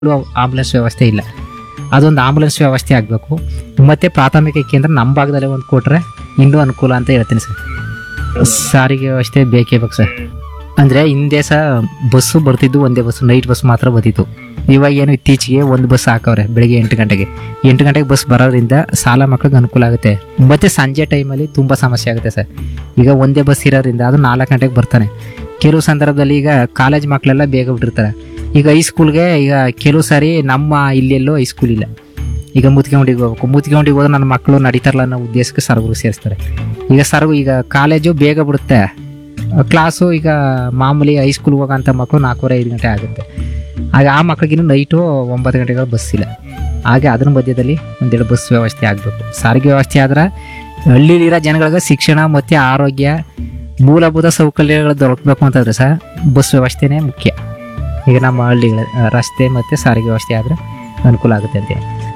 ambulance ವ್ಯವಸ್ಥೆ ಇಲ್ಲ ಅದೊಂದು ಆಂಬುಲೆನ್ಸ್ ವ್ಯವಸ್ಥೆ ಆಗಬೇಕು ಮತ್ತು ಪ್ರಾಥಮಿಕ ಕೇಂದ್ರ ನಮ್ಮ ಭಾಗದಲ್ಲೇ ಒಂದು ಕೊಟ್ಟರೆ ಇನ್ನೂ ಅನುಕೂಲ ಅಂತ ಹೇಳ್ತೀನಿ ಸರ್ ಸಾರಿಗೆ ವ್ಯವಸ್ಥೆ ಬೇಕೇ ಬೇಕು ಸರ್ ಅಂದರೆ ಹಿಂದೆ ಸಹ ಬಸ್ಸು ಬರ್ತಿದ್ದು ಒಂದೇ ಬಸ್ಸು ನೈಟ್ ಬಸ್ ಮಾತ್ರ ಬರ್ತಿತ್ತು ಇವಾಗ ಏನು ಇತ್ತೀಚೆಗೆ ಒಂದು ಬಸ್ ಹಾಕವ್ರೆ ಬೆಳಿಗ್ಗೆ ಎಂಟು ಗಂಟೆಗೆ ಎಂಟು ಗಂಟೆಗೆ ಬಸ್ ಬರೋದ್ರಿಂದ ಸಾಲ ಮಕ್ಳಿಗೆ ಅನುಕೂಲ ಆಗುತ್ತೆ ಮತ್ತು ಸಂಜೆ ಟೈಮಲ್ಲಿ ತುಂಬ ಸಮಸ್ಯೆ ಆಗುತ್ತೆ ಸರ್ ಈಗ ಒಂದೇ ಬಸ್ ಇರೋದ್ರಿಂದ ಅದು ನಾಲ್ಕು ಗಂಟೆಗೆ ಬರ್ತಾನೆ ಕೆಲವು ಸಂದರ್ಭದಲ್ಲಿ ಈಗ ಕಾಲೇಜ್ ಮಕ್ಕಳೆಲ್ಲ ಬೇಗ ಬಿಟ್ಟಿರ್ತಾರೆ ಈಗ ಹೈಸ್ಕೂಲ್ಗೆ ಈಗ ಕೆಲವು ಸಾರಿ ನಮ್ಮ ಇಲ್ಲೆಲ್ಲೋ ಹೈಸ್ಕೂಲ್ ಇಲ್ಲ ಈಗ ಮುತ್ಕೊಂಡಿಗೆ ಹೋಗ್ಬೇಕು ಮುತ್ಕೊಂಡಿಗೆ ಹೋದ್ರೆ ನನ್ನ ಮಕ್ಕಳು ನಡೀತಾರಲ್ಲ ಅನ್ನೋ ಉದ್ದೇಶಕ್ಕೆ ಸರ್ಗು ಸೇರಿಸ್ತಾರೆ ಈಗ ಸರ್ಗು ಈಗ ಕಾಲೇಜು ಬೇಗ ಬಿಡುತ್ತೆ ಕ್ಲಾಸು ಈಗ ಮಾಮೂಲಿ ಹೈಸ್ಕೂಲ್ ಹೋಗೋಂಥ ಮಕ್ಕಳು ನಾಲ್ಕೂವರೆ ಐದು ಗಂಟೆ ಆಗುತ್ತೆ ಆಗ ಆ ಮಕ್ಕಳಿಗಿನ್ನೂ ನೈಟು ಒಂಬತ್ತು ಗಂಟೆಗಳ ಬಸ್ ಇಲ್ಲ ಹಾಗೆ ಅದ್ರ ಮಧ್ಯದಲ್ಲಿ ಒಂದೆರಡು ಬಸ್ ವ್ಯವಸ್ಥೆ ಆಗಬೇಕು ಸಾರಿಗೆ ವ್ಯವಸ್ಥೆ ಆದ್ರೆ ಹಳ್ಳಿಲಿರೋ ಜನಗಳಿಗೆ ಶಿಕ್ಷಣ ಮತ್ತು ಆರೋಗ್ಯ ಮೂಲಭೂತ ಸೌಕರ್ಯಗಳು ದೊರಕಬೇಕು ಅಂತಂದ್ರೆ ಸಹ ಬಸ್ ವ್ಯವಸ್ಥೆನೇ ಮುಖ್ಯ ಈಗ ನಮ್ಮ ಹಳ್ಳಿಗಳ ಆ, ರಸ್ತೆ ಮತ್ತು ಸಾರಿಗೆ ವ್ಯವಸ್ಥೆ ಆದರೆ ಅನುಕೂಲ ಆಗುತ್ತೆ ಅಂತ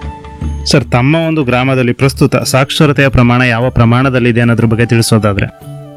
ಸರ್ ತಮ್ಮ ಒಂದು ಗ್ರಾಮದಲ್ಲಿ ಪ್ರಸ್ತುತ ಸಾಕ್ಷರತೆಯ ಪ್ರಮಾಣ ಯಾವ ಪ್ರಮಾಣದಲ್ಲಿದೆ ಅನ್ನೋದ್ರ ಬಗ್ಗೆ ತಿಳಿಸೋದಾದ್ರೆ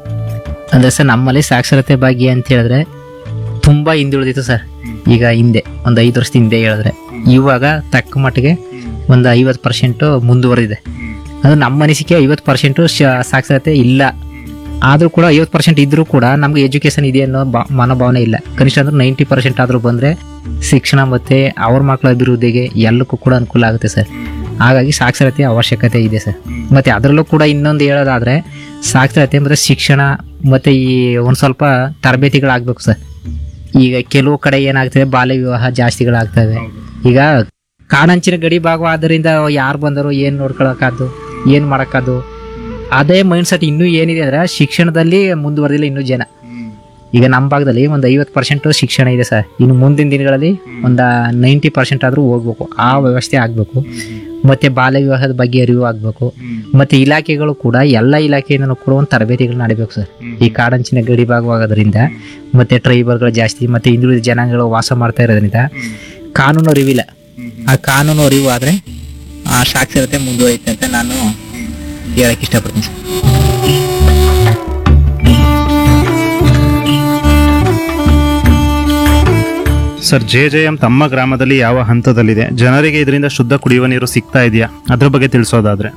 ಅಂದರೆ ಸರ್ ನಮ್ಮಲ್ಲಿ ಸಾಕ್ಷರತೆ ಬಗ್ಗೆ ಅಂತ ಹೇಳಿದ್ರೆ ತುಂಬ ಹಿಂದುಳಿದಿತ್ತು ಸರ್ ಈಗ ಹಿಂದೆ ಒಂದು ಐದು ವರ್ಷದ ಹಿಂದೆ ಹೇಳಿದ್ರೆ ಇವಾಗ ತಕ್ಕ ಮಟ್ಟಿಗೆ ಒಂದು ಐವತ್ತು ಪರ್ಸೆಂಟು ಮುಂದುವರೆದಿದೆ ಅದು ನಮ್ಮ ಅನಿಸಿಕೆ ಐವತ್ತು ಪರ್ಸೆಂಟು ಸಾಕ್ಷರತೆ ಇಲ್ಲ ಆದರೂ ಕೂಡ ಐವತ್ತು ಪರ್ಸೆಂಟ್ ಇದ್ದರೂ ಕೂಡ ನಮ್ಗೆ ಎಜುಕೇಷನ್ ಇದೆ ಅನ್ನೋ ಬಾ ಮನೋಭಾವನೆ ಇಲ್ಲ ಕನಿಷ್ಠ ಅಂದ್ರೆ ನೈಂಟಿ ಪರ್ಸೆಂಟ್ ಆದರೂ ಬಂದರೆ ಶಿಕ್ಷಣ ಮತ್ತು ಅವ್ರ ಮಕ್ಕಳ ಅಭಿವೃದ್ಧಿಗೆ ಎಲ್ಲಕ್ಕೂ ಕೂಡ ಅನುಕೂಲ ಆಗುತ್ತೆ ಸರ್ ಹಾಗಾಗಿ ಸಾಕ್ಷರತೆ ಅವಶ್ಯಕತೆ ಇದೆ ಸರ್ ಮತ್ತು ಅದರಲ್ಲೂ ಕೂಡ ಇನ್ನೊಂದು ಹೇಳೋದಾದರೆ ಸಾಕ್ಷರತೆ ಮತ್ತು ಶಿಕ್ಷಣ ಮತ್ತು ಈ ಒಂದು ಸ್ವಲ್ಪ ತರಬೇತಿಗಳಾಗಬೇಕು ಸರ್ ಈಗ ಕೆಲವು ಕಡೆ ಏನಾಗ್ತದೆ ಬಾಲ್ಯ ವಿವಾಹ ಜಾಸ್ತಿಗಳಾಗ್ತವೆ ಈಗ ಕಾಣಂಚಿನ ಗಡಿ ಭಾಗವಾದ್ದರಿಂದ ಯಾರು ಬಂದರು ಏನು ನೋಡ್ಕೊಳಕ್ಕಾದ್ದು ಏನು ಮಾಡೋಕ್ಕಾದ್ದು ಅದೇ ಮೈಂಡ್ಸೆಟ್ ಇನ್ನೂ ಏನಿದೆ ಅಂದರೆ ಶಿಕ್ಷಣದಲ್ಲಿ ಮುಂದುವರೆದಿಲ್ಲ ಇನ್ನೂ ಜನ ಈಗ ನಮ್ಮ ಭಾಗದಲ್ಲಿ ಒಂದು ಐವತ್ತು ಪರ್ಸೆಂಟು ಶಿಕ್ಷಣ ಇದೆ ಸರ್ ಇನ್ನು ಮುಂದಿನ ದಿನಗಳಲ್ಲಿ ಒಂದು ನೈಂಟಿ ಪರ್ಸೆಂಟ್ ಆದರೂ ಹೋಗ್ಬೇಕು ಆ ವ್ಯವಸ್ಥೆ ಆಗಬೇಕು ಮತ್ತು ಬಾಲ್ಯ ವಿವಾಹದ ಬಗ್ಗೆ ಅರಿವು ಆಗಬೇಕು ಮತ್ತು ಇಲಾಖೆಗಳು ಕೂಡ ಎಲ್ಲ ಇಲಾಖೆಯಿಂದನೂ ಕೂಡ ಒಂದು ತರಬೇತಿಗಳು ನಡಿಬೇಕು ಸರ್ ಈ ಕಾಡಂಚಿನ ಗಡಿ ಭಾಗವಾಗೋದ್ರಿಂದ ಮತ್ತು ಟ್ರೈಬಲ್ಗಳು ಜಾಸ್ತಿ ಮತ್ತು ಹಿಂದುಳಿದ ಜನಾಂಗಗಳು ವಾಸ ಮಾಡ್ತಾ ಇರೋದ್ರಿಂದ ಕಾನೂನು ಅರಿವಿಲ್ಲ ಆ ಕಾನೂನು ಅರಿವು ಆದರೆ ಆ ಸಾಕ್ಷರತೆ ಮುಂದುವರಿಯುತ್ತೆ ಅಂತ ನಾನು ಹೇಳಕ್ಕೆ ಇಷ್ಟಪಡ್ತೀನಿ sir sir J J M ತಮ್ಮ ಗ್ರಾಮದಲ್ಲಿ ಯಾವ ಹಂತದಲ್ಲಿದೆ ಜನರಿಗೆ ಇದರಿಂದ ಶುದ್ಧ ಕುಡಿಯುವ ನೀರು ಸಿಗ್ತಾ ಇದೆಯಾ ಅದ್ರ ಬಗ್ಗೆ ತಿಳಿಸೋದಾದ್ರೆ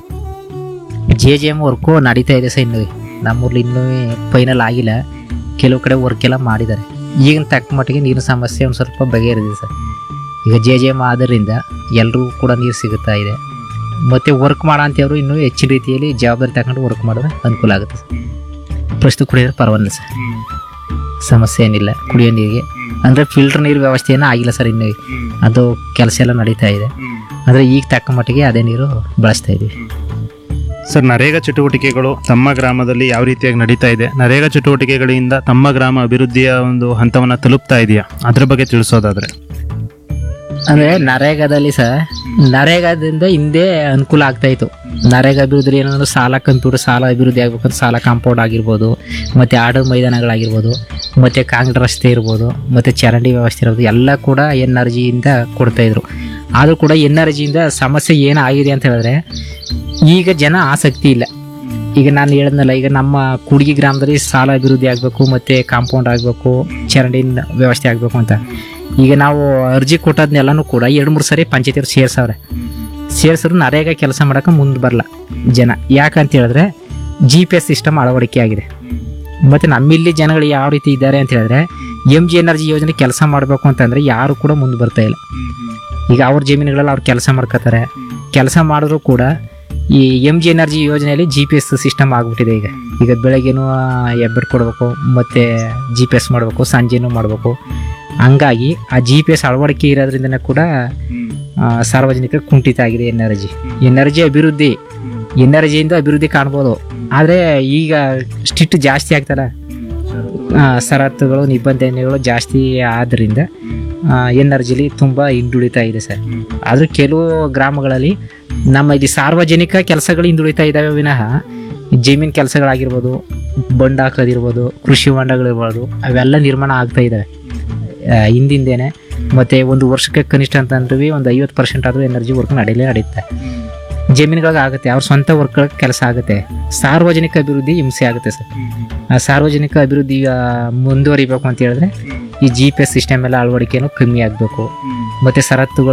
ಜೆ ಜೆ ಎಮ್ ವರ್ಕು ನಡೀತಾ ಇದೆ ಸರ್ ಇನ್ನೂ ನಮ್ಮೂರ್ಲಿ ಇನ್ನೂ ಫೈನಲ್ ಆಗಿಲ್ಲ ಕೆಲವು ಕಡೆ ವರ್ಕ್ ಎಲ್ಲ ಮಾಡಿದ್ದಾರೆ ಈಗಿನ ತಕ್ಕ ಮಟ್ಟಿಗೆ ನೀರಿನ ಸಮಸ್ಯೆ ಒಂದು ಸ್ವಲ್ಪ ಬಗೆಹರಿದಿದೆ ಸರ್ ಈಗ ಜೆ ಜೆ ಎಮ್ ಆದ್ದರಿಂದ ಎಲ್ರಿಗೂ ಕೂಡ ನೀರು ಸಿಗುತ್ತಾ ಇದೆ ಮತ್ತು ವರ್ಕ್ ಮಾಡೋ ಅಂಥವ್ರು ಇನ್ನೂ ಹೆಚ್ಚಿನ ರೀತಿಯಲ್ಲಿ ಜವಾಬ್ದಾರಿ ತಗೊಂಡು ವರ್ಕ್ ಮಾಡಿದ್ರೆ ಅನುಕೂಲ ಆಗುತ್ತೆ ಸರ್ ಪ್ರಸ್ತುತ ಕುಡಿಯೋದು ಪರವಾಗಿಲ್ಲ ಸರ್ ಸಮಸ್ಯೆ ಏನಿಲ್ಲ ಕುಡಿಯೋ ನೀರಿಗೆ ಅಂದರೆ ಫಿಲ್ಟರ್ ನೀರು ವ್ಯವಸ್ಥೆ ಏನೂ ಆಗಿಲ್ಲ ಸರ್ ಇನ್ನೂ ಅದು ಕೆಲಸ ಎಲ್ಲ ನಡೀತಾ ಇದೆ ಅಂದರೆ ಈಗ ತಕ್ಕ ಮಟ್ಟಿಗೆ ಅದೇ ನೀರು ಬಳಸ್ತಾ ಇದ್ದೀವಿ ಸರ್ ನರೇಗಾ ಚಟುವಟಿಕೆಗಳು ತಮ್ಮ ಗ್ರಾಮದಲ್ಲಿ ಯಾವ ರೀತಿಯಾಗಿ ನಡೀತಾ ಇದೆ ನರೇಗಾ ಚಟುವಟಿಕೆಗಳಿಂದ ತಮ್ಮ ಗ್ರಾಮ ಅಭಿವೃದ್ಧಿಯ ಒಂದು ಹಂತವನ್ನ ತಲುಪ್ತಾ ಇದೆಯಾ ಅದ್ರ ಬಗ್ಗೆ ತಿಳಿಸೋದಾದ್ರೆ ಅಂದ್ರೆ ನರೇಗಾದಲ್ಲಿ ಸರ್ ನರೇಗಾದಿಂದ ಹಿಂದೆ ಅನುಕೂಲ ಆಗ್ತಾ ಇತ್ತು ನರೇಗಾ ಅಭಿವೃದ್ಧಿ ಏನಂದ್ರೆ ಸಾಲ ಕಂಪ್ಯೂಟರ್ ಸಾಲ ಅಭಿವೃದ್ಧಿ ಆಗ್ಬೇಕಂದ್ರೆ ಸಾಲ ಕಾಂಪೌಂಡ್ ಆಗಿರ್ಬೋದು ಮತ್ತೆ ಆಡು ಮೈದಾನಗಳಾಗಿರ್ಬೋದು ಮತ್ತೆ ಕಾಂಕ್ರೀಟ್ ರಸ್ತೆ ಇರ್ಬೋದು ಮತ್ತೆ ಚರಂಡಿ ವ್ಯವಸ್ಥೆ ಇರ್ಬೋದು ಎಲ್ಲ ಕೂಡ ಎನ್ ಆರ್ ಜಿಯಿಂದ ಕೊಡ್ತಾ ಇದ್ರು ಆದರೂ ಕೂಡ ಎನ್ ಆರ್ ಜಿಯಿಂದ ಸಮಸ್ಯೆ ಏನಾಗಿದೆ ಅಂತ ಹೇಳಿದ್ರೆ ಈಗ ಜನ ಆಸಕ್ತಿ ಇಲ್ಲ ಈಗ ನಾನು ಹೇಳಿದ್ನಲ್ಲ ಈಗ ನಮ್ಮ ಕೂಡ್ಗಿ ಗ್ರಾಮದಲ್ಲಿ ಸಾಲ ಅಭಿವೃದ್ಧಿ ಆಗಬೇಕು ಮತ್ತು ಕಾಂಪೌಂಡ್ ಆಗಬೇಕು ಚರಂಡಿ ವ್ಯವಸ್ಥೆ ಆಗಬೇಕು ಅಂತ ಈಗ ನಾವು ಅರ್ಜಿ ಕೊಟ್ಟದ್ನೆಲ್ಲನೂ ಕೂಡ ಎರಡು ಮೂರು ಸರಿ ಪಂಚಾಯತಿಯವ್ರು ಸೇರ್ಸವ್ರೆ ಸೇರ್ಸಿದ್ರು ನರೇಗಾ ಕೆಲಸ ಮಾಡೋಕೆ ಮುಂದೆ ಬರಲ್ಲ ಜನ ಯಾಕಂತ ಹೇಳಿದ್ರೆ ಜಿ ಪಿ ಎಸ್ ಸಿಸ್ಟಮ್ ಅಳವಡಿಕೆ ಆಗಿದೆ ಮತ್ತು ನಮ್ಮಿಲ್ಲಿ ಜನಗಳು ಯಾವ ರೀತಿ ಇದ್ದಾರೆ ಅಂತ ಹೇಳಿದ್ರೆ ಎಮ್ ಜಿ ಎನರ್ಜಿ ಯೋಜನೆ ಕೆಲಸ ಮಾಡಬೇಕು ಅಂತಂದರೆ ಯಾರು ಕೂಡ ಮುಂದೆ ಬರ್ತಾ ಇಲ್ಲ ಈಗ ಅವ್ರ ಜಮೀನುಗಳಲ್ಲಿ ಅವ್ರು ಕೆಲಸ ಮಾಡ್ಕೋತಾರೆ ಕೆಲಸ ಮಾಡಿದ್ರು ಕೂಡ ಈ ಎಮ್ ಜಿ ಎನರ್ಜಿ ಯೋಜನೆಯಲ್ಲಿ ಜಿ ಪಿ ಎಸ್ ಸಿಸ್ಟಮ್ ಆಗ್ಬಿಟ್ಟಿದೆ ಈಗ ಈಗ ಬೆಳಗ್ಗೆನೂ ಎಬ್ಬೆಟ್ ಕೊಡಬೇಕು ಮತ್ತು ಜಿ ಪಿ ಎಸ್ ಮಾಡಬೇಕು ಸಂಜೆನೂ ಮಾಡಬೇಕು ಹಂಗಾಗಿ ಆ ಜಿ ಪಿ ಎಸ್ ಅಳವಡಿಕೆ ಇರೋದ್ರಿಂದನೇ ಕೂಡ ಆ, ಸಾರ್ವಜನಿಕ ಕುಂಠಿತ ಆಗಿದೆ ಎನರ್ಜಿ ಎನರ್ಜಿ ಅಭಿವೃದ್ಧಿ ಎನರ್ಜಿಯಿಂದ ಅಭಿವೃದ್ಧಿ ಕಾಣ್ಬೋದು ಆದರೆ ಈಗ ಸ್ಟಿಟ್ ಜಾಸ್ತಿ ಆಗ್ತಲ್ಲ ಆ, ಷರತ್ತುಗಳು ನಿಬಂಧನೆಗಳು ಜಾಸ್ತಿ ಆದ್ದರಿಂದ ಎನರ್ಜಿಲಿ ತುಂಬ ಹಿಂದುಳಿತಾ ಇದೆ ಸರ್ ಆದರೂ ಕೆಲವು ಗ್ರಾಮಗಳಲ್ಲಿ ನಮ್ಮ ಇಲ್ಲಿ ಸಾರ್ವಜನಿಕ ಕೆಲಸಗಳು ಹಿಂದುಳಿತಾ ಇದ್ದಾವೆ ವಿನಃ ಜಮೀನು ಕೆಲಸಗಳಾಗಿರ್ಬೋದು ಬಂಡ ಹಾಕೋದಿರ್ಬೋದು ಕೃಷಿ ಹೊಂಡಗಳಿರ್ಬೋದು ಅವೆಲ್ಲ ನಿರ್ಮಾಣ ಆಗ್ತಾ ಇದ್ದಾವೆ ಆ, ಹಿಂದಿಂದೇನೆ ಮತ್ತು ಒಂದು ವರ್ಷಕ್ಕೆ ಕನಿಷ್ಠ ಅಂತಂದ್ರೂ ಒಂದು ಐವತ್ತು ಪರ್ಸೆಂಟ್ ಆದರೂ ಎನರ್ಜಿ ವರ್ಕ್ ನಡೀಲೇ ನಡೆಯುತ್ತೆ ಜಮೀನುಗಳಿಗೆ ಆಗುತ್ತೆ ಅವ್ರ ಸ್ವಂತ ವರ್ಕ್ಗಳಿಗೆ ಕೆಲಸ ಆಗುತ್ತೆ ಸಾರ್ವಜನಿಕ ಅಭಿವೃದ್ಧಿ ಹಿಂಸೆ ಆಗುತ್ತೆ ಸರ್ ಆ ಸಾರ್ವಜನಿಕ ಅಭಿವೃದ್ಧಿ ಆ, ಮುಂದುವರಿಬೇಕು ಅಂತ ಹೇಳಿದ್ರೆ ಈ ಜಿ ಪಿ ಎಸ್ ಸಿಸ್ಟಮ್ ಎಲ್ಲ ಅಳವಡಿಕೆನೂ ಕಮ್ಮಿ ಆಗಬೇಕು ಮತ್ತೆ ಸರತ್ತುಗಳು